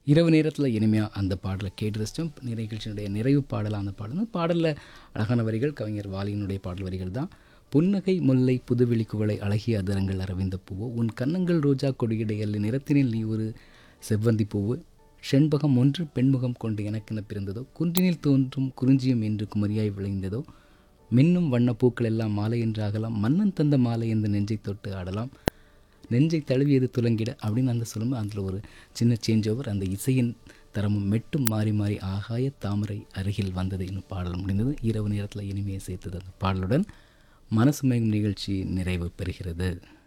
இரவு நேரத்தில் இனிமையாக அந்த பாடலை கேட்டு ரசித்தோம் நிகழ்ச்சியினுடைய நிறைவு பாடலாக அந்த பாடல் அந்த பாடலில் அழகான வரிகள் கவிஞர் வாலியினுடைய பாடல் வரிகள் தான் புன்னகை முல்லை புதுவெளி குவளை அழகிய அதரங்கள் அரவிந்த பூவோ உன் கன்னங்கள் ரோஜா கொடியிடையல் நிறத்தினில் நீ ஒரு செவ்வந்தி பூவு செண்பகம் ஒன்று பெண்முகம் கொண்டு எனக்கென பிறந்ததோ குன்றினில் தோன்றும் குறிஞ்சியம் என்று குமரியாய் விளைந்ததோ மின்னும் வண்ண பூக்கள் எல்லாம் மாலை என்று ஆகலாம் மன்னன் தந்த மாலை என்று நெஞ்சை தொட்டு ஆடலாம் நெஞ்சை தழுவியது துலங்கிட அப்படின்னு அந்த சொல்லும்போது அதில் ஒரு சின்ன சேஞ்ச் ஓவர் அந்த இசையின் தரமும் மெட்டும் மாறி மாறி ஆகாய தாமரை அருகில் வந்தது இன்னும் பாடல் முடிந்தது இரவு நேரத்தில் இனிமையை சேர்த்தது அந்த பாடலுடன் மனசு மயங்கும் நிகழ்ச்சி நிறைவு பெறுகிறது